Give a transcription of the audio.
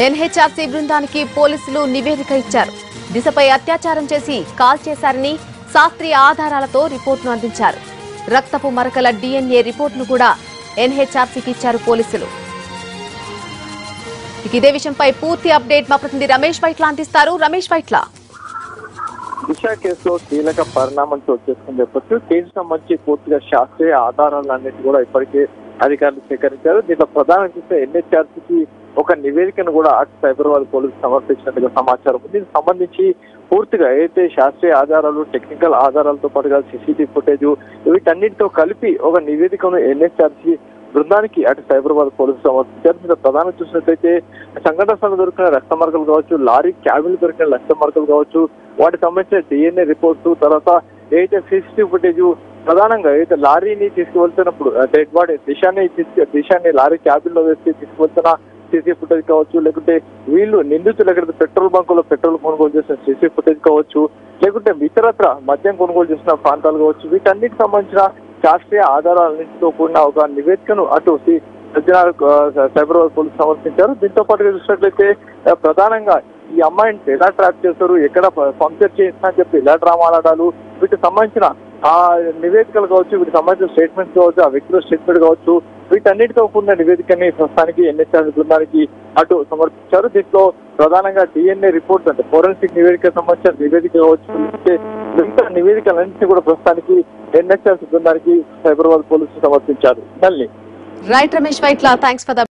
NHRC బృందానికి పోలీసులు నివేదిక ఇచ్చారు దిశపై అత్యాచారం చేసి కాల్ చేశారని శాస్త్రీయ ఆధారాలతో రిపోర్టును అందించారు రక్తపు మరకల డీఎన్ఏ రిపోర్టును కూడా ఎన్హెచ్ఆర్సీకి ఇచ్చారు పోలీసులు ఇక ఇదే విషయంపై పూర్తి అప్డేట్ మా ప్రతినిధి రమేష్ వైట్ల అందిస్తారు రమేష్ వైట్ల దిశ కేసులో కీలక పరిణామం చోటు చేసుకుని చెప్పొచ్చు కేసు సంబంధించి పూర్తిగా శాస్త్రీయ ఆధారాలన్నిటి కూడా ఇప్పటికే అధికారులు సేకరించారు దీంట్లో ప్రధానంగా చూస్తే ఎన్హెచ్ఆర్సీకి ఒక నివేదికను కూడా అటు సైబరాబాద్ పోలీసు సమర్పించినట్టుగా సమాచారం ఉంది దీనికి సంబంధించి పూర్తిగా ఏదైతే శాస్త్రీయ ఆధారాలు టెక్నికల్ ఆధారాలతో పాటుగా సీసీటీవీ ఫుటేజ్ వీటన్నిటితో కలిపి ఒక నివేదికను ఎన్హెచ్ఆర్సీ బృందానికి అటు సైబరాబాద్ పోలీసులు సమర్పించారు దీంట్లో ప్రధానంగా చూసినట్లయితే సంఘటన స్థలంలో దొరికిన రక్త మార్కలు కావచ్చు లారీ క్యాబిన్ దొరికిన రక్త మార్కలు కావచ్చు వాటికి సంబంధించిన డిఎన్ఏ రిపోర్ట్స్ తర్వాత ఏదైతే సీసీటీవీ ఫుటేజ్ ప్రధానంగా ఏదైతే లారీని తీసుకువెళ్తున్నప్పుడు డెడ్ బాడీ దిశాన్ని తీసుకు దిశాన్ని లారీ క్యాబిన్ లో వేసి తీసుకువెళ్తున్న సీసీ ఫుటేజ్ కావచ్చు లేకుంటే వీళ్ళు నిందితులు ఎక్కడ పెట్రోల్ బంకులో పెట్రోల్ కొనుగోలు చేసిన సీసీ ఫుటేజ్ కావచ్చు లేకుంటే ఇతరత్ర మద్యం కొనుగోలు చేసిన ప్రాంతాలు కావచ్చు వీటన్నిటికి సంబంధించిన శాస్త్రీయ ఆధారాలన్నింటితో కూడిన ఒక నివేదికను అటు సి సజ్జనార్ సైబరాబాద్ పోలీసు సమర్పించారు దీంతో పాటుగా చూసినట్లయితే ఆ, ప్రధానంగా ఈ అమ్మాయిని ఎలా ట్రాప్ చేస్తారు ఎక్కడ పంక్చర్ చేసినా అని చెప్పి ఎలా డ్రామా ఆడాలు వీటికి సంబంధించిన ఆ నివేదికలు కావచ్చు వీటికి సంబంధించిన స్టేట్మెంట్స్ కావచ్చు ఆ వ్యక్తుల స్టేట్మెంట్ కావచ్చు వీటన్నిటితో కూడిన నివేదికని ప్రస్తుతానికి ఎన్హెచ్ఆర్ బృందానికి అటు సమర్పించారు దీంట్లో ప్రధానంగా డిఎన్ఏ రిపోర్ట్స్ అంటే ఫోరెన్సిక్ నివేదిక సంబంధించిన నివేదిక కావచ్చు లేకపోతే మిగతా నివేదికలన్నింటినీ కూడా ప్రస్తుతానికి ఎన్హెచ్ఆర్ బృందానికి సైబరాబాద్ పోలీసులు సమర్పించారు మళ్ళీ right Ramesh Vaitla thanks for the